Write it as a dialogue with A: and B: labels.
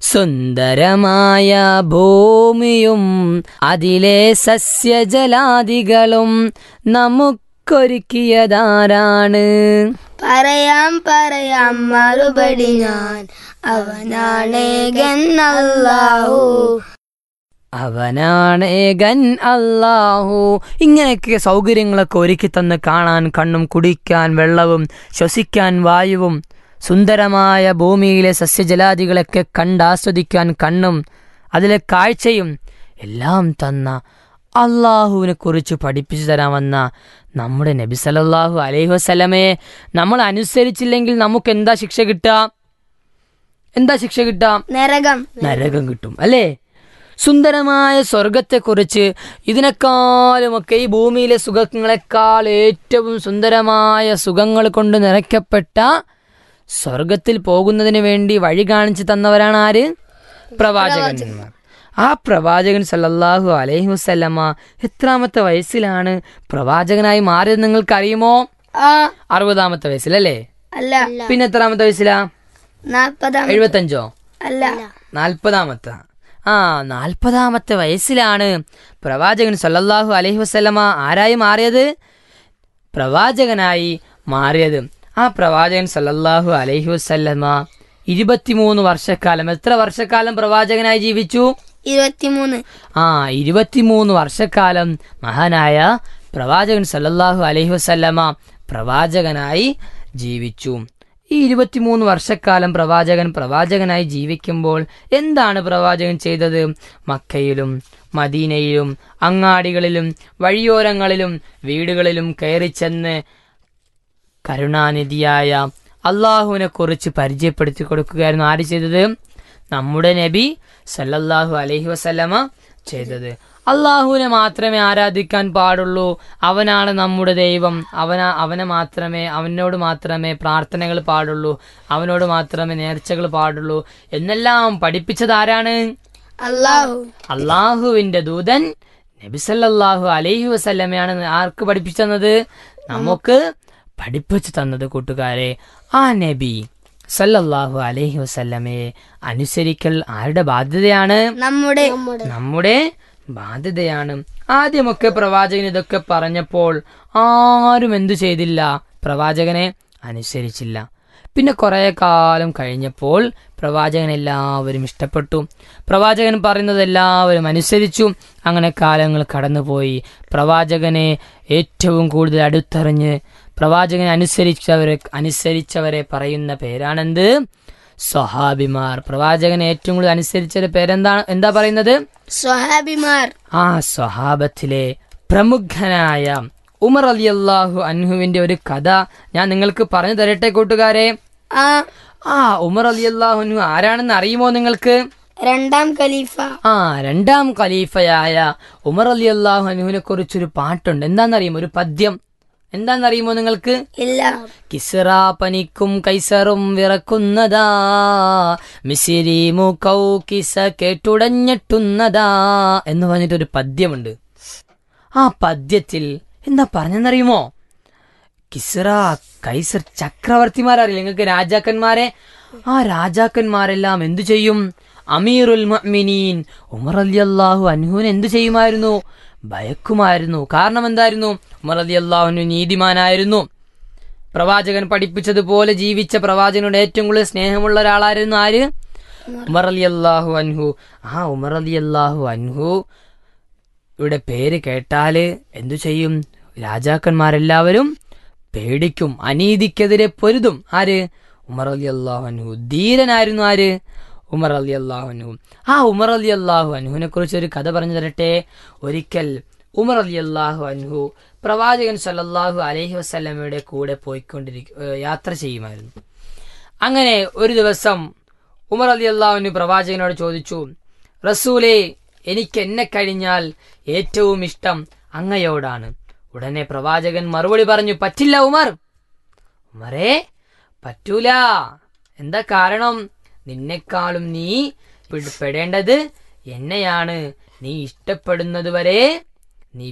A: സുന്ദരമായ ഭൂമിയും അതിലെ സസ്യജലാദികളും നമുക്കൊരുക്കിയതാരാണ്
B: പറയാം പറയാം മറുപടി ഞാൻ അവനാണേകൻ അല്ലാഹു
A: അവനാണ് ഏകൻ അല്ലാഹു ഇങ്ങനെയൊക്കെ സൗകര്യങ്ങളൊക്കെ ഒരുക്കി തന്ന് കാണാൻ കണ്ണും കുടിക്കാൻ വെള്ളവും ശ്വസിക്കാൻ വായുവും സുന്ദരമായ ഭൂമിയിലെ സസ്യജലാദികളൊക്കെ കണ്ടാസ്വദിക്കാൻ കണ്ണും അതിലെ കാഴ്ചയും എല്ലാം തന്ന അള്ളാഹുവിനെ കുറിച്ച് പഠിപ്പിച്ചു തരാമെന്ന നമ്മുടെ നബി സല്ലല്ലാഹു അലൈഹി വസല്ലമയെ നമ്മൾ അനുസരിച്ചില്ലെങ്കിൽ നമുക്ക് എന്താ ശിക്ഷ കിട്ടുക എന്താ ശിക്ഷ കിട്ടുക
B: നരകം
A: നരകം കിട്ടും അല്ലേ സുന്ദരമായ സ്വർഗത്തെക്കുറിച്ച് ഇതിനേക്കാളുമൊക്കെ ഈ ഭൂമിയിലെ സുഖങ്ങളെക്കാൾ ഏറ്റവും സുന്ദരമായ സുഖങ്ങൾ കൊണ്ട് നിറയ്ക്കപ്പെട്ട സ്വർഗത്തിൽ പോകുന്നതിന് വേണ്ടി വഴി കാണിച്ചു തന്നവരാണ് ആര് പ്രവാചകന്മാർ ആ പ്രവാചകൻ സല്ലല്ലാഹു അലൈഹി വസല്ലമ എത്രാമത്തെ വയസ്സിലാണ് പ്രവാചകനായി മാറിയത് നിങ്ങൾക്ക് അറിയുമോ
B: ആ
A: അറുപതാമത്തെ വയസ്സിലല്ലേ
B: അല്ല
A: പിന്നെ എത്രാമത്തെ വയസ്സിലാ
B: നാൽപ്പതാം
A: എഴുപത്തഞ്ചോ
B: അല്ല
A: നാൽപ്പതാമത്തെ ആ നാൽപ്പതാമത്തെ വയസ്സിലാണ് പ്രവാചകൻ സല്ലല്ലാഹു അലൈഹി വസല്ലമ ആരായി മാറിയത് പ്രവാചകനായി മാറിയത് ആ പ്രവാചകൻ സല്ലല്ലാഹു അലൈഹി വസല്ലമ ഇരുപത്തിമൂന്ന് വർഷക്കാലം എത്ര വർഷക്കാലം പ്രവാചകനായി ജീവിച്ചു
B: ഇരുപത്തിമൂന്ന്
A: ആ ഇരുപത്തിമൂന്ന് വർഷക്കാലം മഹാനായ പ്രവാചകൻ സല്ലല്ലാഹു അലൈഹി വസല്ലമ പ്രവാചകനായി ജീവിച്ചു ഈ ഇരുപത്തിമൂന്ന് വർഷക്കാലം പ്രവാചകൻ പ്രവാചകനായി ജീവിക്കുമ്പോൾ എന്താണ് പ്രവാചകൻ ചെയ്തത് മക്കയിലും മദീനയിലും അങ്ങാടികളിലും വഴിയോരങ്ങളിലും വീടുകളിലും കയറി ചെന്ന് കരുണാനിധിയായ അള്ളാഹുവിനെ കുറിച്ച് പരിചയപ്പെടുത്തി കൊടുക്കുകയായിരുന്നു ആര് ചെയ്തത് നമ്മുടെ നബി സല്ലല്ലാഹു അലൈഹി വസല്ലമ ചെയ്തത് അള്ളാഹുവിനെ മാത്രമേ ആരാധിക്കാൻ പാടുള്ളൂ അവനാണ് നമ്മുടെ ദൈവം അവന അവനെ മാത്രമേ അവനോട് മാത്രമേ പ്രാർത്ഥനകൾ പാടുള്ളൂ അവനോട് മാത്രമേ നേർച്ചകൾ പാടുള്ളൂ എന്നെല്ലാം പഠിപ്പിച്ചത് ആരാണ്
B: അല്ലാഹു
A: അള്ളാഹുവിന്റെ ദൂതൻ നബി സല്ലല്ലാഹു അലൈഹി വസല്ലമയാണ് ആർക്ക് പഠിപ്പിച്ചു തന്നത് നമുക്ക് പഠിപ്പിച്ചു തന്നത് കൂട്ടുകാരെ ആ നബി സല്ലല്ലാഹു അലൈഹി വസല്ലമയെ അനുസരിക്കൽ ആരുടെ ബാധ്യതയാണ്
B: നമ്മുടെ
A: നമ്മുടെ ബാധ്യതയാണ് ആദ്യമൊക്കെ പ്രവാചകൻ ഇതൊക്കെ പറഞ്ഞപ്പോൾ ആരും എന്തു ചെയ്തില്ല പ്രവാചകനെ അനുസരിച്ചില്ല പിന്നെ കുറെ കാലം കഴിഞ്ഞപ്പോൾ പ്രവാചകൻ എല്ലാവരും ഇഷ്ടപ്പെട്ടു പ്രവാചകൻ പറയുന്നത് എല്ലാവരും അനുസരിച്ചു അങ്ങനെ കാലങ്ങൾ കടന്നുപോയി പ്രവാചകനെ ഏറ്റവും കൂടുതൽ അടുത്തറിഞ്ഞ് പ്രവാചകനെ അനുസരിച്ചവരെ അനുസരിച്ചവരെ പറയുന്ന പേരാണെന്ത് സ്വഹാബിമാർ പ്രവാചകനെ ഏറ്റവും കൂടുതൽ അനുസരിച്ചവരുടെ പേരെന്താണ് എന്താ പറയുന്നത്
B: സ്വഹാബിമാർ
A: ആ സ്വഹാബത്തിലെ പ്രമുഖനായ ഉമർ അലി അള്ളാഹു അൻഹുവിന്റെ ഒരു കഥ ഞാൻ നിങ്ങൾക്ക് പറഞ്ഞു തരട്ടെ കൂട്ടുകാരെ
B: ആ
A: ആ ഉമർ അലി അള്ളാഹു അൻഹു ആരാണെന്ന് അറിയുമോ നിങ്ങൾക്ക്
B: രണ്ടാം ഖലീഫ
A: ആ രണ്ടാം ഖലീഫയായ ഉമർ അലി അള്ളാഹു അൻഹുവിനെ കുറിച്ചൊരു പാട്ടുണ്ട് എന്താണെന്നറിയുമോ ഒരു പദ്യം എന്താണെന്നറിയുമോ നിങ്ങൾക്ക്
B: ഇല്ല
A: കിസ്റ പനിക്കും കൈസറും വിറക്കുന്നതാ മിസിരി മൂക്കൗ കിസ കേട്ടുടഞ്ഞിട്ടുന്നതാ എന്ന് പറഞ്ഞിട്ടൊരു പദ്യമുണ്ട് ആ പദ്യത്തിൽ എന്താ പറഞ്ഞെന്നറിയുമോ കിസ്റ കൈസർ ചക്രവർത്തിമാരറിയില്ല നിങ്ങൾക്ക് രാജാക്കന്മാരെ ആ രാജാക്കന്മാരെല്ലാം എന്തു ചെയ്യും അമീറുൽ മുഅ്മിനീൻ ഉമർ അലി അള്ളാഹു അൻഹുവിന് എന്തു ചെയ്യുമായിരുന്നു ഭയക്കുമായിരുന്നു കാരണം എന്തായിരുന്നു ഉമർ അലി അള്ളാഹുനു നീതിമാനായിരുന്നു പ്രവാചകൻ പഠിപ്പിച്ചതുപോലെ ജീവിച്ച പ്രവാചകനോട് ഏറ്റവും കൂടുതൽ സ്നേഹമുള്ള ഒരാളായിരുന്നു ആര് ഉമർ അലി അള്ളാഹു അൻഹു ആ ഉമർ അലി അള്ളാഹു അൻഹു ഇവിടെ പേര് കേട്ടാല് എന്തു ചെയ്യും രാജാക്കന്മാരെല്ലാവരും പേടിക്കും അനീതിക്കെതിരെ പൊരുതും ആര് ഉമർ അലി അള്ളാഹു അൻഹു ധീരനായിരുന്നു ആര് ഉമർ അലി അള്ളാഹു അൻഹു ആ ഉമർ അലി അള്ളാഹു അൻഹുവിനെ കുറിച്ച് ഒരു കഥ പറഞ്ഞു തരട്ടെ ഒരിക്കൽ ഉമർ അലി അള്ളാഹു അൻഹു പ്രവാചകൻ സല്ലല്ലാഹു അലൈഹി വസല്ലമയുടെ കൂടെ പോയിക്കൊണ്ടിരിക്കും യാത്ര ചെയ്യുമായിരുന്നു അങ്ങനെ ഒരു ദിവസം ഉമർ അലി അള്ളാഹുവിന് പ്രവാചകനോട് ചോദിച്ചു റസൂലേ എനിക്ക് എന്നെ കഴിഞ്ഞാൽ ഏറ്റവും ഇഷ്ടം അങ്ങയോടാണ് ഉടനെ പ്രവാചകൻ മറുപടി പറഞ്ഞു പറ്റില്ല ഉമർ ഉമറേ പറ്റൂല എന്താ കാരണം നിന്നെക്കാളും നീ പിടി- പെടേണ്ടത് എന്നെയാണ് നീ ഇഷ്ടപ്പെടുന്നത് വരെ